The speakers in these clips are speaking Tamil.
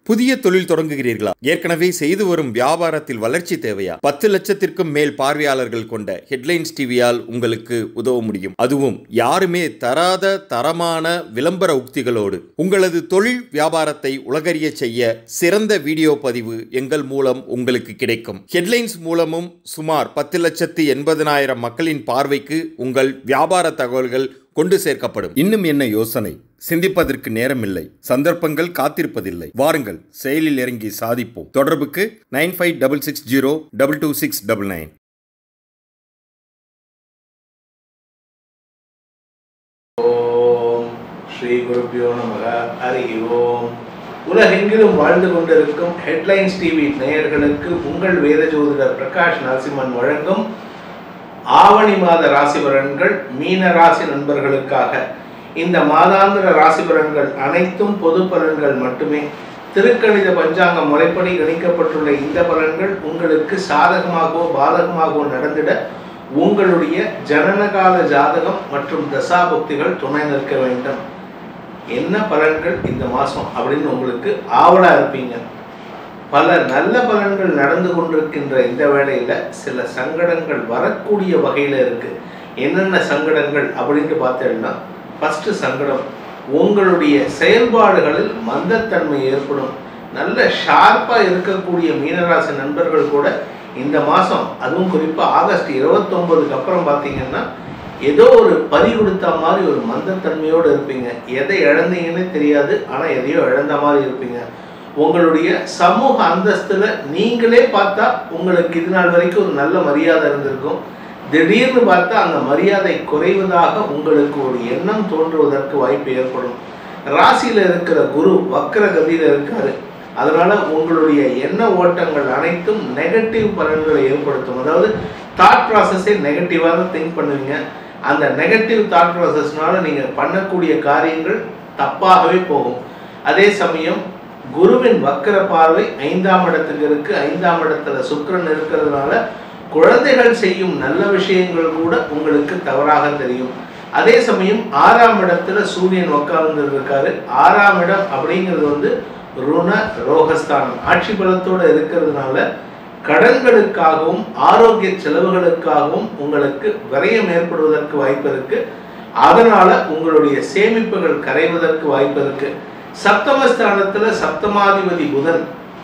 புதிய தொழில் தொடங்குகிறீர்களா ஏற்கனவே செய்து வரும் வியாபாரத்தில் வளர்ச்சி தேவையா பத்து லட்சத்திற்கும் மேல் பார்வையாளர்கள் கொண்ட ஹெட்லைன்ஸ் டிவியால் உங்களுக்கு உதவ முடியும் அதுவும் யாருமே தராத தரமான விளம்பர உக்திகளோடு உங்களது தொழில் வியாபாரத்தை உலகறிய செய்ய சிறந்த வீடியோ பதிவு எங்கள் மூலம் உங்களுக்கு கிடைக்கும் ஹெட்லைன்ஸ் மூலமும் சுமார் பத்து லட்சத்து எண்பதனாயிரம் மக்களின் பார்வைக்கு உங்கள் வியாபார தகவல்கள் கொண்டு சேர்க்கப்படும் இன்னும் என்ன யோசனை சிந்திப்பதற்கு நேரமில்லை சந்தர்ப்பங்கள் காத்திருப்பதில்லை வாருங்கள் செயலில் இறங்கி சாதிப்போம் தொடர்புக்கு nine five double six zero double two six double nine ஓம் ஸ்ரீ குருப்பியோ நமக ஹரி ஓம் உலகெங்கிலும் வாழ்ந்து கொண்டிருக்கும் ஹெட்லைன்ஸ் டிவி நேயர்களுக்கு உங்கள் வேத ஜோதிடர் பிரகாஷ் நரசிம்மன் வழங்கும் ஆவணி மாத ராசி பலன்கள் மீன ராசி நண்பர்களுக்காக இந்த மாதாந்திர ராசி பலன்கள் அனைத்தும் பொது பலன்கள் மட்டுமே திருக்கணித பஞ்சாங்க முறைப்படி கணிக்கப்பட்டுள்ள இந்த பலன்கள் உங்களுக்கு சாதகமாகவோ பாதகமாகவோ நடந்திட உங்களுடைய ஜனனகால ஜாதகம் மற்றும் தசாபுக்திகள் துணை நிற்க வேண்டும் என்ன பலன்கள் இந்த மாதம் அப்படின்னு உங்களுக்கு ஆவலாக இருப்பீங்க பல நல்ல பலன்கள் நடந்து கொண்டிருக்கின்ற இந்த வேளையில் சில சங்கடங்கள் வரக்கூடிய வகையில் இருக்கு என்னென்ன சங்கடங்கள் அப்படின்ட்டு பார்த்தீங்கன்னா ஃபஸ்ட்டு சங்கடம் உங்களுடைய செயல்பாடுகளில் மந்தத்தன்மை ஏற்படும் நல்ல ஷார்ப்பாக இருக்கக்கூடிய மீனராசி நண்பர்கள் கூட இந்த மாதம் அதுவும் குறிப்பாக ஆகஸ்ட் இருபத்தொம்போதுக்கு அப்புறம் பார்த்தீங்கன்னா ஏதோ ஒரு பறி கொடுத்த மாதிரி ஒரு மந்தத்தன்மையோடு இருப்பீங்க எதை இழந்தீங்கன்னே தெரியாது ஆனால் எதையோ இழந்த மாதிரி இருப்பீங்க உங்களுடைய சமூக அந்தஸ்துல நீங்களே பார்த்தா உங்களுக்கு இது நாள் வரைக்கும் ஒரு நல்ல மரியாதை இருந்திருக்கும் திடீர்னு பார்த்தா அந்த மரியாதை குறைவதாக உங்களுக்கு ஒரு எண்ணம் தோன்றுவதற்கு வாய்ப்பு ஏற்படும் ராசியில இருக்கிற குரு வக்கர கதியில இருக்காரு அதனால உங்களுடைய எண்ண ஓட்டங்கள் அனைத்தும் நெகட்டிவ் பலன்களை ஏற்படுத்தும் அதாவது தாட் ப்ராசஸே நெகட்டிவாக தான் திங்க் பண்ணுவீங்க அந்த நெகட்டிவ் தாட் ப்ராசஸ்னால நீங்கள் பண்ணக்கூடிய காரியங்கள் தப்பாகவே போகும் அதே சமயம் குருவின் வக்கர பார்வை ஐந்தாம் இடத்துக்கு இருக்கு ஐந்தாம் இடத்துல சுக்கிரன் இருக்கிறதுனால குழந்தைகள் செய்யும் நல்ல விஷயங்கள் கூட உங்களுக்கு தவறாக தெரியும் அதே சமயம் ஆறாம் இடத்துல சூரியன் உட்கார்ந்து இருக்காரு ஆறாம் இடம் அப்படிங்கிறது வந்து ருண ரோகஸ்தானம் ஆட்சி பலத்தோட இருக்கிறதுனால கடன்களுக்காகவும் ஆரோக்கிய செலவுகளுக்காகவும் உங்களுக்கு விரயம் ஏற்படுவதற்கு வாய்ப்பு இருக்கு அதனால உங்களுடைய சேமிப்புகள் கரைவதற்கு வாய்ப்பு இருக்கு சப்தமஸ்தானத்துல சப்தமாதிபதி புதன்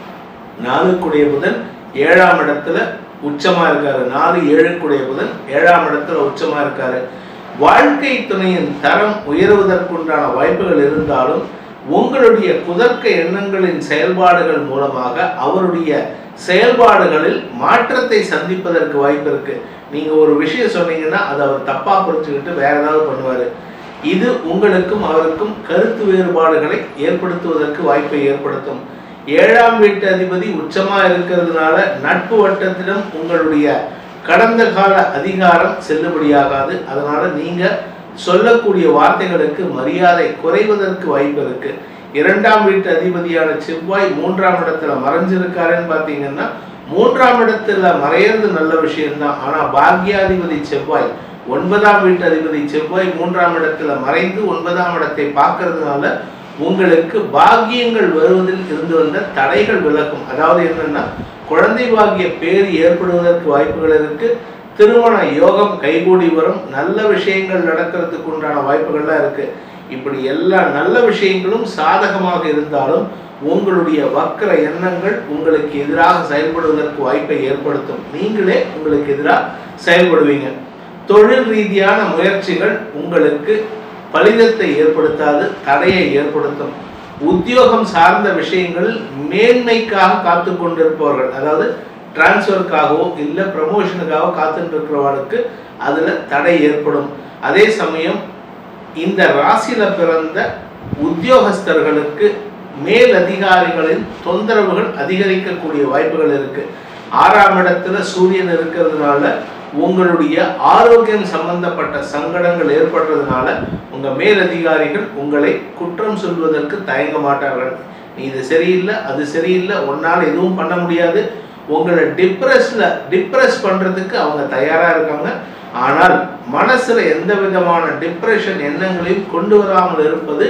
நாலுக்குடைய புதன் ஏழாம் இடத்துல உச்சமா இருக்காரு நாலு ஏழுக்குடைய புதன் ஏழாம் இடத்துல உச்சமா இருக்காரு வாழ்க்கை துணையின் தரம் உயருவதற்குண்டான வாய்ப்புகள் இருந்தாலும் உங்களுடைய குதர்க்க எண்ணங்களின் செயல்பாடுகள் மூலமாக அவருடைய செயல்பாடுகளில் மாற்றத்தை சந்திப்பதற்கு வாய்ப்பு இருக்கு நீங்க ஒரு விஷயம் சொன்னீங்கன்னா அதை அவர் தப்பா புரிஞ்சுக்கிட்டு வேற ஏதாவது பண்ணுவாரு இது உங்களுக்கும் அவருக்கும் கருத்து வேறுபாடுகளை ஏற்படுத்துவதற்கு வாய்ப்பை ஏற்படுத்தும் ஏழாம் வீட்டு அதிபதி உச்சமா இருக்கிறதுனால நட்பு வட்டத்திடம் உங்களுடைய கடந்த கால அதிகாரம் செல்லுபடியாகாது அதனால நீங்க சொல்லக்கூடிய வார்த்தைகளுக்கு மரியாதை குறைவதற்கு வாய்ப்பு இருக்கு இரண்டாம் வீட்டு அதிபதியான செவ்வாய் மூன்றாம் இடத்துல மறைஞ்சிருக்காருன்னு பார்த்தீங்கன்னா மூன்றாம் இடத்துல மறையிறது நல்ல விஷயம்தான் ஆனா பாக்யாதிபதி செவ்வாய் ஒன்பதாம் வீட்டு அதிபதி செவ்வாய் மூன்றாம் இடத்துல மறைந்து ஒன்பதாம் இடத்தை பார்க்கறதுனால உங்களுக்கு பாக்கியங்கள் வருவதில் இருந்து வந்த தடைகள் விலகும் அதாவது என்னன்னா குழந்தை பாக்கிய பேர் ஏற்படுவதற்கு வாய்ப்புகள் இருக்கு திருமண யோகம் கைகூடி வரும் நல்ல விஷயங்கள் நடக்கிறதுக்கு உண்டான வாய்ப்புகள்லாம் இருக்கு இப்படி எல்லா நல்ல விஷயங்களும் சாதகமாக இருந்தாலும் உங்களுடைய வக்கர எண்ணங்கள் உங்களுக்கு எதிராக செயல்படுவதற்கு வாய்ப்பை ஏற்படுத்தும் நீங்களே உங்களுக்கு எதிராக செயல்படுவீங்க தொழில் ரீதியான முயற்சிகள் உங்களுக்கு பலிதத்தை ஏற்படுத்தாது தடையை ஏற்படுத்தும் உத்தியோகம் சார்ந்த விஷயங்களில் மேன்மைக்காக காத்து கொண்டிருப்பவர்கள் அதாவது டிரான்ஸ்ஃபருக்காகவோ இல்லை ப்ரமோஷனுக்காகவோ காத்துட்டு இருக்கிறவர்களுக்கு அதில் தடை ஏற்படும் அதே சமயம் இந்த ராசியில பிறந்த உத்தியோகஸ்தர்களுக்கு மேல் அதிகாரிகளின் தொந்தரவுகள் அதிகரிக்கக்கூடிய வாய்ப்புகள் இருக்கு ஆறாம் இடத்துல சூரியன் இருக்கிறதுனால உங்களுடைய ஆரோக்கியம் சம்பந்தப்பட்ட சங்கடங்கள் ஏற்படுறதுனால உங்க மேலதிகாரிகள் உங்களை குற்றம் சொல்வதற்கு தயங்க மாட்டார்கள் நீ இது சரியில்லை அது சரியில்லை உன்னால் எதுவும் பண்ண முடியாது உங்களை டிப்ரெஸ்ல டிப்ரெஸ் பண்றதுக்கு அவங்க தயாரா இருக்காங்க ஆனால் மனசுல எந்த விதமான டிப்ரெஷன் எண்ணங்களையும் கொண்டு வராமல் இருப்பது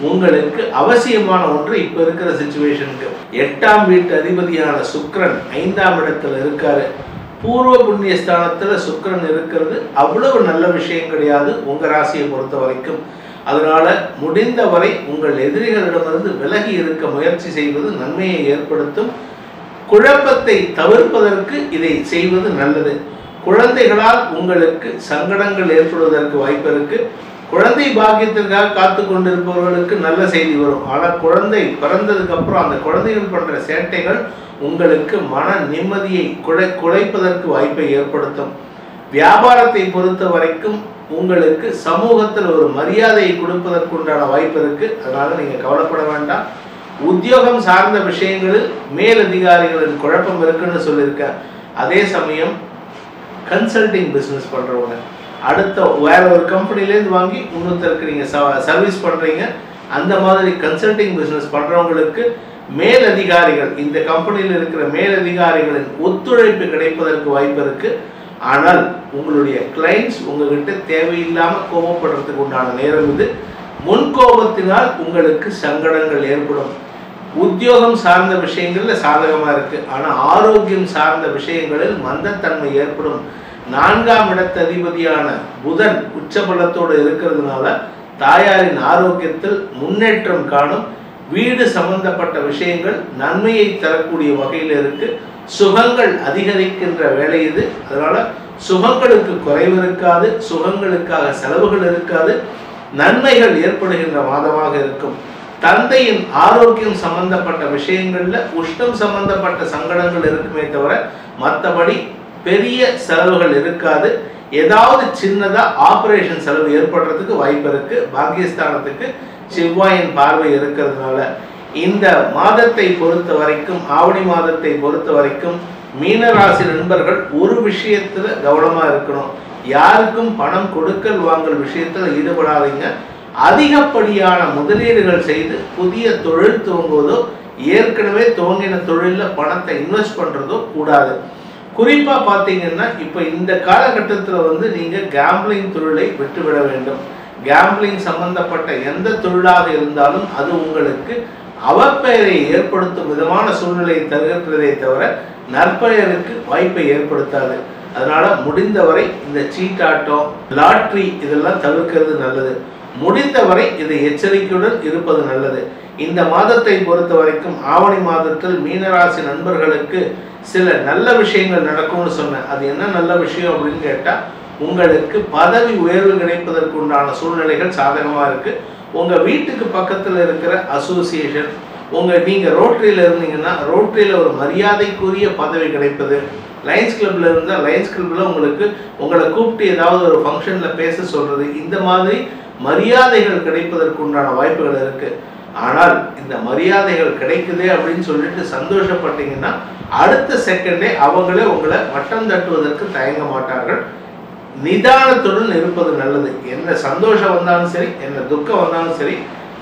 உங்களுக்கு அவசியமான ஒன்று இப்ப இருக்கிற சுச்சுவேஷனுக்கு எட்டாம் வீட்டு அதிபதியான சுக்கிரன் ஐந்தாம் இடத்துல இருக்காரு பூர்வ புண்ணிய ஸ்தானத்துல சுக்கிரன் இருக்கிறது அவ்வளவு நல்ல விஷயம் கிடையாது உங்க ராசியை பொறுத்த வரைக்கும் அதனால முடிந்தவரை உங்கள் எதிரிகளிடமிருந்து விலகி இருக்க முயற்சி செய்வது நன்மையை ஏற்படுத்தும் குழப்பத்தை தவிர்ப்பதற்கு இதை செய்வது நல்லது குழந்தைகளால் உங்களுக்கு சங்கடங்கள் ஏற்படுவதற்கு வாய்ப்பு இருக்கு குழந்தை பாக்கியத்திற்காக காத்து கொண்டிருப்பவர்களுக்கு நல்ல செய்தி வரும் ஆனால் குழந்தை பிறந்ததுக்கு அப்புறம் அந்த குழந்தைகள் பண்ற சேட்டைகள் உங்களுக்கு மன நிம்மதியை குலை குலைப்பதற்கு வாய்ப்பை ஏற்படுத்தும் வியாபாரத்தை பொறுத்த வரைக்கும் உங்களுக்கு சமூகத்தில் ஒரு மரியாதையை கொடுப்பதற்குண்டான வாய்ப்பு இருக்கு அதனால நீங்க கவலைப்பட வேண்டாம் உத்தியோகம் சார்ந்த விஷயங்களில் மேலதிகாரிகளின் குழப்பம் இருக்குன்னு சொல்லியிருக்கேன் அதே சமயம் கன்சல்டிங் பிஸ்னஸ் பண்றவங்க அடுத்த வேற ஒரு கம்பெனிலேருந்து வாங்கி இன்னொருத்தருக்கு நீங்க சர்வீஸ் பண்றீங்க அந்த மாதிரி கன்சல்டிங் பிஸ்னஸ் பண்றவங்களுக்கு மேலதிகாரிகள் இந்த கம்பெனியில் இருக்கிற மேலதிகாரிகளின் ஒத்துழைப்பு கிடைப்பதற்கு வாய்ப்பு இருக்கு ஆனால் உங்களுடைய கிளைண்ட்ஸ் உங்ககிட்ட தேவையில்லாம கோபப்படுறதுக்கு உண்டான நேரம் இது முன்கோபத்தினால் உங்களுக்கு சங்கடங்கள் ஏற்படும் உத்தியோகம் சார்ந்த விஷயங்கள்ல சாதகமா இருக்கு ஆனா ஆரோக்கியம் சார்ந்த விஷயங்களில் மந்தத்தன்மை ஏற்படும் நான்காம் இடத்து அதிபதியான புதன் உச்சபலத்தோடு இருக்கிறதுனால தாயாரின் ஆரோக்கியத்தில் முன்னேற்றம் காணும் வீடு சம்பந்தப்பட்ட விஷயங்கள் நன்மையை தரக்கூடிய வகையில் இருக்கு சுகங்கள் அதிகரிக்கின்ற வேலை இது அதனால சுகங்களுக்கு குறைவு இருக்காது சுகங்களுக்காக செலவுகள் இருக்காது நன்மைகள் ஏற்படுகின்ற மாதமாக இருக்கும் தந்தையின் ஆரோக்கியம் சம்பந்தப்பட்ட விஷயங்கள்ல உஷ்ணம் சம்பந்தப்பட்ட சங்கடங்கள் இருக்குமே தவிர மற்றபடி பெரிய செலவுகள் இருக்காது ஏதாவது சின்னதா ஆபரேஷன் செலவு ஏற்படுறதுக்கு வாய்ப்பு இருக்கு பாக்கியஸ்தானத்துக்கு செவ்வாயின் பார்வை இருக்கிறதுனால இந்த மாதத்தை பொறுத்த வரைக்கும் ஆவணி மாதத்தை பொறுத்த வரைக்கும் மீனராசி நண்பர்கள் ஒரு விஷயத்துல கவனமா இருக்கணும் யாருக்கும் பணம் கொடுக்கல் வாங்கல் விஷயத்துல ஈடுபடாதீங்க அதிகப்படியான முதலீடுகள் செய்து புதிய தொழில் துவங்குவதோ ஏற்கனவே துவங்கின தொழில்ல பணத்தை இன்வெஸ்ட் பண்றதோ கூடாது குறிப்பா பாத்தீங்கன்னா இப்ப இந்த காலகட்டத்துல வந்து நீங்க கேம்பிளிங் தொழிலை விட்டுவிட வேண்டும் கேம்பிளிங் சம்பந்தப்பட்ட எந்த தொழிலாக இருந்தாலும் அது உங்களுக்கு அவப்பெயரை ஏற்படுத்தும் விதமான சூழ்நிலையை தருகிறதே தவிர நற்பெயருக்கு வாய்ப்பை ஏற்படுத்தாது அதனால முடிந்தவரை இந்த சீட்டாட்டம் லாட்ரி இதெல்லாம் தவிர்க்கிறது நல்லது முடிந்தவரை இதை எச்சரிக்கையுடன் இருப்பது நல்லது இந்த மாதத்தை பொறுத்த வரைக்கும் ஆவணி மாதத்தில் மீனராசி நண்பர்களுக்கு சில நல்ல விஷயங்கள் நடக்கும்னு சொன்னேன் அது என்ன நல்ல விஷயம் அப்படின்னு கேட்டா உங்களுக்கு பதவி உயர்வு கிடைப்பதற்கு உண்டான சூழ்நிலைகள் சாதகமா இருக்கு உங்க வீட்டுக்கு பக்கத்துல இருக்கிற அசோசியேஷன் உங்க நீங்க ரோட்டரியில இருந்தீங்கன்னா ரோட்டரியில ஒரு மரியாதைக்குரிய பதவி கிடைப்பது லைன்ஸ் கிளப்ல இருந்தா லைன்ஸ் கிளப்ல உங்களுக்கு உங்களை கூப்பிட்டு ஏதாவது ஒரு ஃபங்க்ஷன்ல பேச சொல்றது இந்த மாதிரி மரியாதைகள் கிடைப்பதற்கு உண்டான வாய்ப்புகள் இருக்கு ஆனால் இந்த மரியாதைகள் கிடைக்குதே அப்படின்னு சொல்லிட்டு சந்தோஷப்பட்டீங்கன்னா அடுத்த செகண்டே அவங்களே உங்களை வட்டம் தட்டுவதற்கு தயங்க மாட்டார்கள் நிதானத்துடன் இருப்பது நல்லது என்ன சந்தோஷம் வந்தாலும் சரி என்ன துக்கம் வந்தாலும் சரி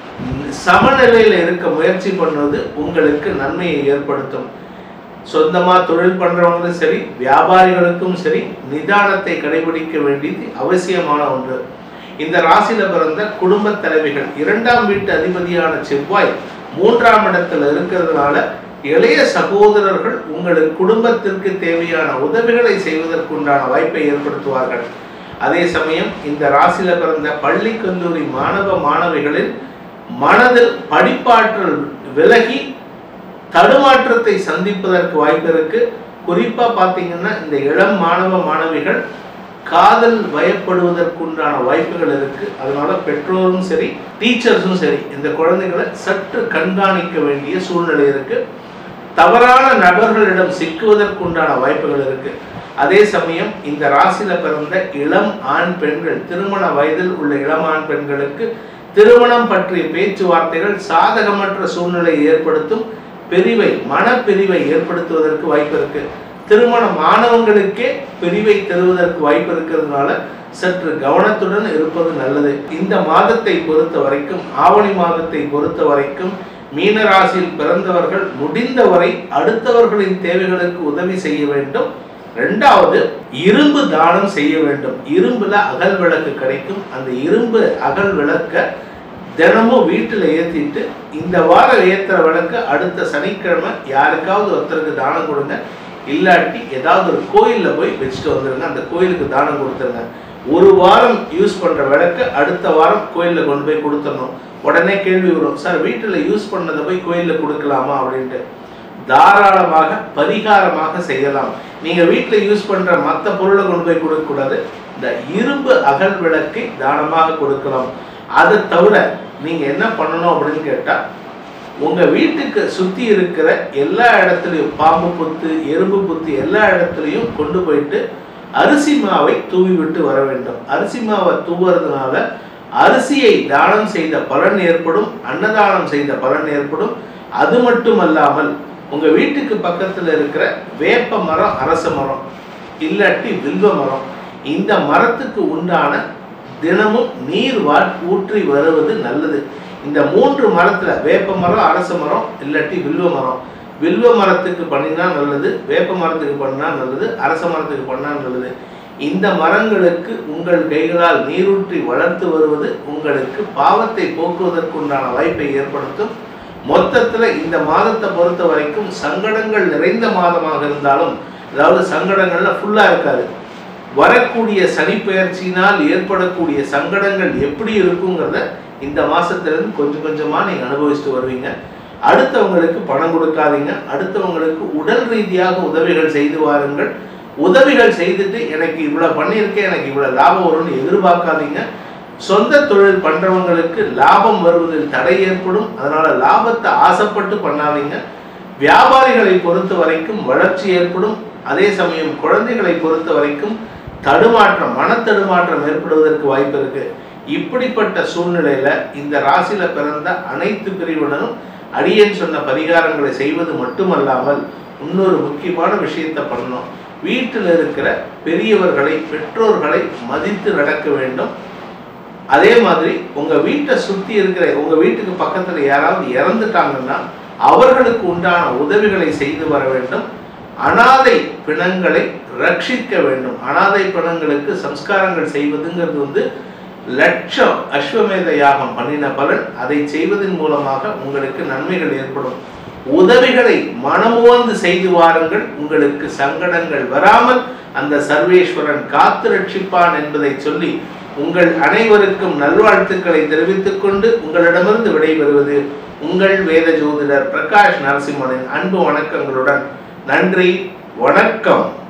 சமநிலையில் இருக்க முயற்சி பண்ணுவது உங்களுக்கு நன்மையை ஏற்படுத்தும் சொந்தமா தொழில் பண்றவங்களும் சரி வியாபாரிகளுக்கும் சரி நிதானத்தை கடைபிடிக்க வேண்டியது அவசியமான ஒன்று இந்த ராசியில பிறந்த குடும்ப தலைவிகள் இரண்டாம் வீட்டு அதிபதியான செவ்வாய் மூன்றாம் இடத்துல இருக்கிறதுனால இளைய சகோதரர்கள் உங்களுக்கு குடும்பத்திற்கு தேவையான உதவிகளை செய்வதற்குண்டான வாய்ப்பை ஏற்படுத்துவார்கள் அதே சமயம் இந்த ராசியில பிறந்த பள்ளி கல்லூரி மாணவ மாணவிகளின் மனதில் படிப்பாற்றல் விலகி தடுமாற்றத்தை சந்திப்பதற்கு வாய்ப்பு இருக்கு குறிப்பா பாத்தீங்கன்னா இந்த இளம் மாணவ மாணவிகள் காதல் வயப்படுவதற்குண்டான வாய்ப்புகள் இருக்கு அதனால பெற்றோரும் சரி டீச்சர்ஸும் சரி இந்த குழந்தைகளை சற்று கண்காணிக்க வேண்டிய சூழ்நிலை இருக்கு தவறான நபர்களிடம் சிக்குவதற்குண்டான வாய்ப்புகள் இருக்கு அதே சமயம் இந்த ராசியில பிறந்த இளம் ஆண் பெண்கள் திருமண வயதில் உள்ள இளம் ஆண் பெண்களுக்கு திருமணம் பற்றிய பேச்சுவார்த்தைகள் சாதகமற்ற சூழ்நிலையை ஏற்படுத்தும் பிரிவை மனப்பிரிவை ஏற்படுத்துவதற்கு வாய்ப்பு இருக்கு திருமணம் மாணவங்களுக்கே பிரிவை தருவதற்கு வாய்ப்பு இருக்கிறதுனால சற்று கவனத்துடன் இருப்பது நல்லது இந்த மாதத்தை பொறுத்த வரைக்கும் ஆவணி மாதத்தை பொறுத்த வரைக்கும் மீனராசியில் பிறந்தவர்கள் முடிந்தவரை அடுத்தவர்களின் தேவைகளுக்கு உதவி செய்ய வேண்டும் ரெண்டாவது இரும்பு தானம் செய்ய வேண்டும் இரும்புல அகல் விளக்கு கிடைக்கும் அந்த இரும்பு அகல் விளக்க தினமும் வீட்டில் ஏற்றிட்டு இந்த வாரம் ஏற்றுற விளக்கு அடுத்த சனிக்கிழமை யாருக்காவது ஒருத்தருக்கு தானம் கொடுங்க இல்லாட்டி ஏதாவது ஒரு கோயிலில் போய் வச்சுட்டு வந்துடுங்க அந்த கோயிலுக்கு தானம் கொடுத்துருங்க ஒரு வாரம் யூஸ் பண்ணுற விளக்கு அடுத்த வாரம் கோயிலில் கொண்டு போய் கொடுத்துடணும் உடனே கேள்வி வரும் சார் வீட்டில் யூஸ் பண்ணதை போய் கோயிலில் கொடுக்கலாமா அப்படின்ட்டு தாராளமாக பரிகாரமாக செய்யலாம் நீங்க வீட்டில் யூஸ் பண்ற மற்ற பொருளை கொண்டு போய் கொடுக்கக்கூடாது இந்த இரும்பு அகல் விளக்கை தானமாக கொடுக்கலாம் அதை தவிர நீங்க என்ன பண்ணணும் அப்படின்னு கேட்டா உங்க வீட்டுக்கு சுத்தி இருக்கிற எல்லா இடத்துலையும் பாம்பு புத்து எறும்பு புத்து எல்லா இடத்துலையும் கொண்டு போயிட்டு அரிசி மாவை தூவி விட்டு வர வேண்டும் அரிசி மாவை தூவுறதுனால அரிசியை தானம் செய்த பலன் ஏற்படும் அன்னதானம் செய்த பலன் ஏற்படும் அது மட்டுமல்லாமல் உங்க வீட்டுக்கு பக்கத்துல இருக்கிற வேப்ப மரம் அரச மரம் இல்லாட்டி வில்வ மரம் இந்த மரத்துக்கு உண்டான தினமும் நீர் வா ஊற்றி வருவது நல்லது இந்த மூன்று மரத்துல வேப்ப மரம் அரச மரம் இல்லாட்டி வில்வ மரம் வில்வ மரத்துக்கு பண்ணினா நல்லது வேப்ப மரத்துக்கு பண்ணா நல்லது அரச மரத்துக்கு பண்ணா நல்லது இந்த மரங்களுக்கு உங்கள் கைகளால் நீரூற்றி வளர்த்து வருவது உங்களுக்கு பாவத்தை போக்குவதற்குண்டான வாய்ப்பை ஏற்படுத்தும் மொத்தத்துல இந்த மாதத்தை பொறுத்த வரைக்கும் சங்கடங்கள் நிறைந்த மாதமாக இருந்தாலும் அதாவது சங்கடங்கள்ல ஃபுல்லா இருக்காது வரக்கூடிய சனி பெயர்ச்சியினால் ஏற்படக்கூடிய சங்கடங்கள் எப்படி இருக்குங்கிறத இந்த மாசத்திலிருந்து கொஞ்சம் கொஞ்சமா நீங்க அனுபவிச்சுட்டு வருவீங்க அடுத்தவங்களுக்கு பணம் கொடுக்காதீங்க அடுத்தவங்களுக்கு உடல் ரீதியாக உதவிகள் செய்து வாருங்கள் உதவிகள் செய்துட்டு எனக்கு இவ்வளவு பண்ணியிருக்கேன் எனக்கு இவ்வளவு லாபம் வரும்னு எதிர்பார்க்காதீங்க சொந்த தொழில் பண்றவங்களுக்கு லாபம் வருவதில் தடை ஏற்படும் அதனால லாபத்தை ஆசைப்பட்டு பண்ணாதீங்க வியாபாரிகளை பொறுத்த வரைக்கும் வளர்ச்சி ஏற்படும் அதே சமயம் குழந்தைகளை பொறுத்த வரைக்கும் தடுமாற்றம் மனத்தடுமாற்றம் ஏற்படுவதற்கு வாய்ப்பு இருக்கு இப்படிப்பட்ட சூழ்நிலையில இந்த ராசியில பிறந்த அனைத்து பிரிவினரும் அடியேன் சொன்ன பரிகாரங்களை செய்வது மட்டுமல்லாமல் இன்னொரு முக்கியமான விஷயத்தை பண்ணணும் வீட்டில் இருக்கிற பெரியவர்களை பெற்றோர்களை மதித்து நடக்க வேண்டும் அதே மாதிரி உங்க வீட்டை சுத்தி இருக்கிற உங்க வீட்டுக்கு பக்கத்துல யாராவது இறந்துட்டாங்கன்னா அவர்களுக்கு உண்டான உதவிகளை செய்து வர வேண்டும் அனாதை பிணங்களை ரட்சிக்க வேண்டும் அனாதை பிணங்களுக்கு சம்ஸ்காரங்கள் செய்வதுங்கிறது வந்து லட்சம் அஸ்வமேத யாகம் பண்ணின பலன் அதை செய்வதன் மூலமாக உங்களுக்கு நன்மைகள் ஏற்படும் உதவிகளை மனமுவந்து செய்து வாருங்கள் உங்களுக்கு சங்கடங்கள் வராமல் அந்த சர்வேஸ்வரன் காத்து ரட்சிப்பான் என்பதை சொல்லி உங்கள் அனைவருக்கும் நல்வாழ்த்துக்களை தெரிவித்துக் கொண்டு உங்களிடமிருந்து விடைபெறுவது உங்கள் வேத ஜோதிடர் பிரகாஷ் நரசிம்மனின் அன்பு வணக்கங்களுடன் நன்றி வணக்கம்